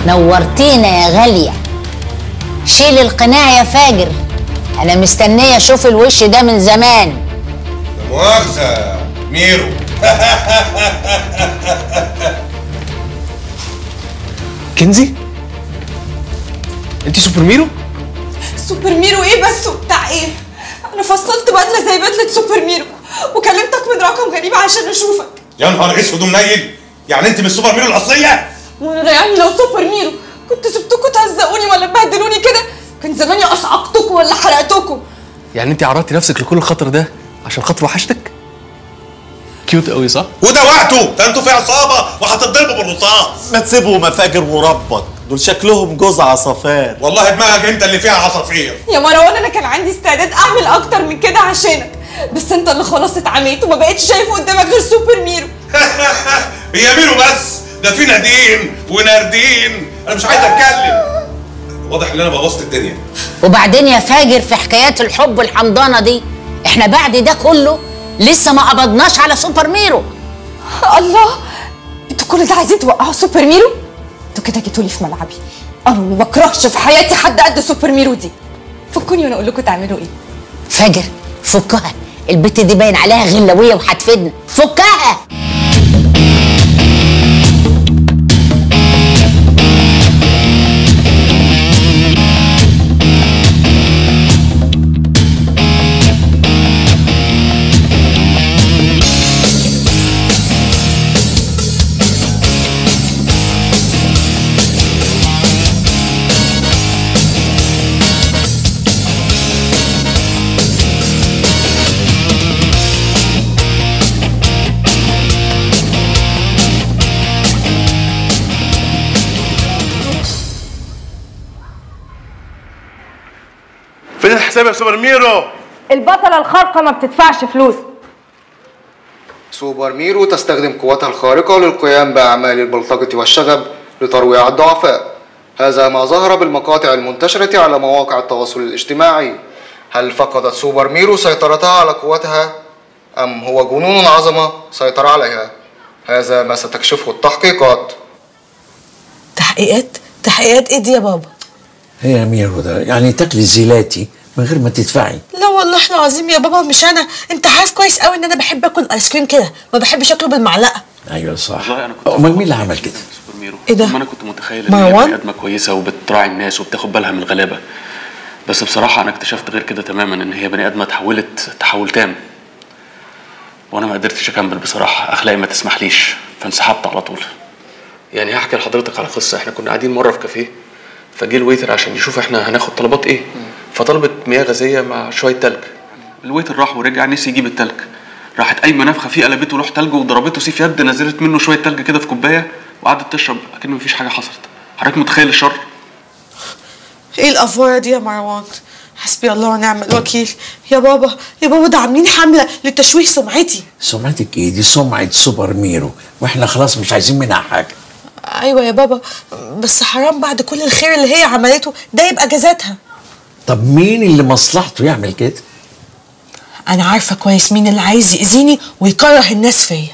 نورتينا يا غالية شيل القناع يا فاجر أنا مستنية أشوف الوش ده من زمان لا مؤاخذة ميرو كنزي انت سوبر ميرو سوبر ميرو ايه بس وبتاع ايه انا فصلت بدله زي بدله سوبر ميرو وكلمتك من رقم غريب عشان اشوفك يا نهار اسود ومنيل يعني انت من السوبر ميرو الاصلية وانا يعني لو سوبر ميرو كنت سبتكوا تهزقوني ولا تبهدلوني كده كان زماني اصعقتكوا ولا حرقتكوا يعني انت عرضتي نفسك لكل الخطر ده عشان خاطر وحشتك كيوت قوي صح وده وقته ده انتوا في عصابة وهتتضربوا بالرصاص ما تسيبهم مفاجر وربك دول شكلهم جوز عصافير والله دماغك انت اللي فيها عصافير يا مروان انا كان عندي استعداد اعمل اكتر من كده عشانك بس انت اللي خلاص اتعميت وما بقتش شايف قدامك غير سوبر ميرو هي ميرو بس ده في نادين وناردين انا مش عايز اتكلم واضح ان انا بوظت الدنيا وبعدين يا فاجر في حكايات الحب الحمضانة دي احنا بعد ده كله لسه ما قبضناش على سوبر ميرو الله انتوا كل ده عايزين توقعوا سوبر ميرو انتوا كده جيتولي في ملعبي انا ما بكرهش في حياتي حد قد سوبر ميرو دي فكوني وانا اقول لكم تعملوا ايه فاجر فكها البت دي باين عليها غلوية وهتفيدنا فكها فين الحساب يا سوبر ميرو البطلة الخارقة ما بتدفعش فلوس سوبر ميرو تستخدم قوتها الخارقة للقيام بأعمال البلطجة والشغب لترويع الضعفاء هذا ما ظهر بالمقاطع المنتشرة على مواقع التواصل الاجتماعي هل فقدت سوبر ميرو سيطرتها على قوتها أم هو جنون عظمة سيطر عليها هذا ما ستكشفه التحقيقات تحقيقات تحقيقات ايه دي يا بابا هي يا ميرو ده يعني تاكلي زيلاتي من غير ما تدفعي لا والله احنا عظيم يا بابا مش انا انت عارف كويس قوي ان انا بحب اكل ايس كريم كده ما بحبش اكله بالمعلقه ايوه صح والله أنا كنت امال مين اللي عمل كده سوبر ميرو إيه ده؟ ما انا كنت متخيل ان هي مروان؟ بني ادمه كويسه وبتراعي الناس وبتاخد بالها من الغلابه بس بصراحه انا اكتشفت غير كده تماما ان هي بني ادمه اتحولت تحول تام وانا ما قدرتش اكمل بصراحه اخلاقي ما تسمحليش فانسحبت على طول يعني هحكي لحضرتك على قصه احنا كنا قاعدين مره في كافيه فجه الويتر عشان يشوف احنا هناخد طلبات ايه فطلبت مياه غازيه مع شويه تلج الويتر راح ورجع نسي يجيب التلج راحت قايمه نفخه فيه قلبته روح تلج وضربته سيف يد نزلت منه شويه تلج كده في كوبايه وقعدت تشرب اكن مفيش حاجه حصلت حضرتك متخيل الشر ايه الافوره دي يا مروان حسبي الله ونعم الوكيل يا بابا يا بابا ده عاملين حمله لتشويه سمعتي سمعتك ايه دي سمعة سوبر ميرو واحنا خلاص مش عايزين منها حاجة ايوه يا بابا بس حرام بعد كل الخير اللي هي عملته ده يبقى جزاتها طب مين اللي مصلحته يعمل كده انا عارفه كويس مين اللي عايز يأذيني ويكره الناس فيا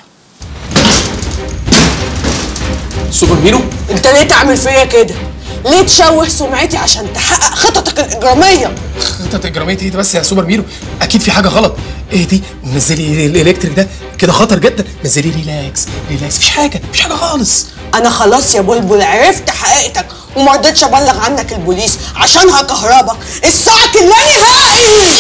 سوبر ميرو انت ليه تعمل فيا كده ليه تشوه سمعتي عشان تحقق خططك الاجراميه خطط اجراميه ايه ده بس يا سوبر ميرو اكيد في حاجه غلط ايه دي نزلي الالكتريك ده كده خطر جدا نزلي ريلاكس ريلاكس مفيش حاجه مفيش حاجه خالص انا خلاص يا بلبل عرفت حقيقتك وما رضيتش ابلغ عنك البوليس عشان هكهربك الساعه اللانهائي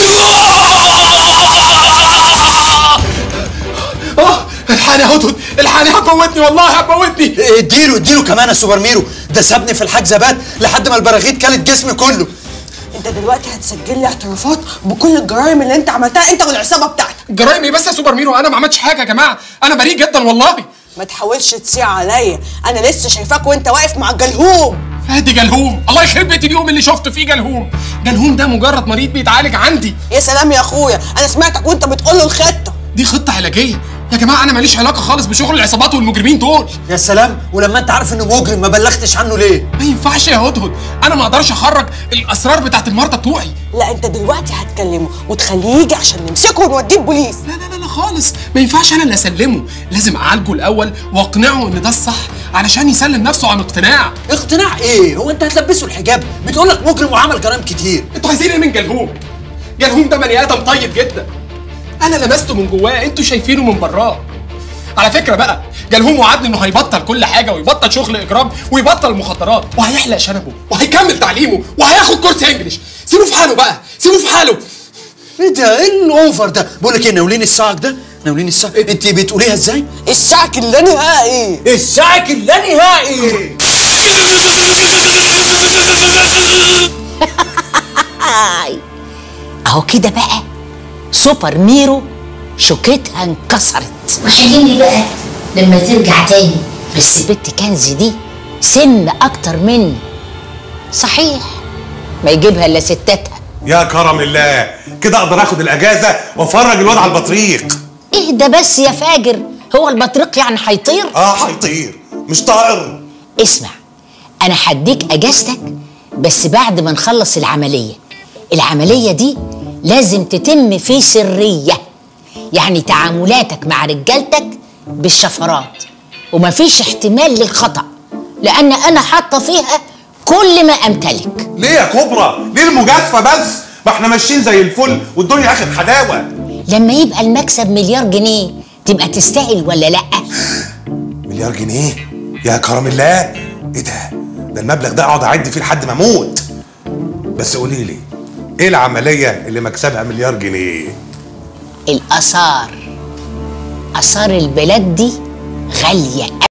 اه الحقني يا هدهد الحقني هتموتني والله هتموتني اديله اديله كمان يا سوبر ميرو ده سابني في الحجزبات لحد ما البراغيث كلت جسمي كله انت دلوقتي هتسجل لي اعترافات بكل الجرائم اللي انت عملتها انت والعصابه بتاعتك جرايم ايه بس يا سوبر ميرو انا ما عملتش حاجه يا جماعه انا بريء جدا والله ما تحاولش تصيع عليا انا لسه شايفاك وانت واقف مع الجلهوم ادي جلهوم الله يخرب بيت اليوم اللي شفته فيه جلهوم جلهوم ده مجرد مريض بيتعالج عندي يا سلام يا اخويا انا سمعتك وانت بتقول له الخطه دي خطه علاجيه يا جماعه انا ماليش علاقه خالص بشغل العصابات والمجرمين دول يا سلام ولما انت عارف انه مجرم ما بلغتش عنه ليه ما ينفعش يا هدهد انا ما اقدرش اخرج الاسرار بتاعت المرضى بتوعي لا انت دلوقتي هتكلمه وتخليه يجي عشان نمسكه ونوديه البوليس لا لا لا لا خالص ما ينفعش انا اللي اسلمه لازم اعالجه الاول واقنعه ان ده الصح علشان يسلم نفسه عن اقتناع اقتناع ايه هو انت هتلبسه الحجاب بتقول لك مجرم وعمل جرائم كتير انتوا عايزين ايه من جلهوم جلهوم ده بني ادم طيب جدا انا لمسته من جواه انتوا شايفينه من براه على فكره بقى جلهوم وعدني انه هيبطل كل حاجه ويبطل شغل اجرام ويبطل المخدرات وهيحلق شنبه وهيكمل تعليمه وهياخد كورس انجليش سيبوه في حاله بقى سيبوه في حاله ايه ده ايه الاوفر ده بقول لك ايه ناولين الصعق ده ناولين الصعق انت بتقوليها ازاي الشعك اللانهائي الصعق اللانهائي اهو كده بقى سوبر ميرو شوكتها انكسرت وحلمني بقى لما ترجع تاني بس بنت كنزي دي سن اكتر مني صحيح ما يجيبها الا ستاتها يا كرم الله كده اقدر اخد الاجازه وافرج الواد على البطريق اهدى بس يا فاجر هو البطريق يعني هيطير اه هيطير مش طائر اسمع انا هديك اجازتك بس بعد ما نخلص العمليه العمليه دي لازم تتم في سريه يعني تعاملاتك مع رجالتك بالشفرات ومفيش احتمال للخطا لان انا حاطه فيها كل ما امتلك ليه يا كبرى ليه المجازفه بس ما احنا ماشيين زي الفل والدنيا اخر حلاوه لما يبقى المكسب مليار جنيه تبقى تستاهل ولا لا مليار جنيه يا كرم الله ايه ده ده المبلغ ده اقعد اعد فيه لحد ما اموت بس قولي لي ايه العمليه اللي مكسبها مليار جنيه الاثار اثار البلاد دي غاليه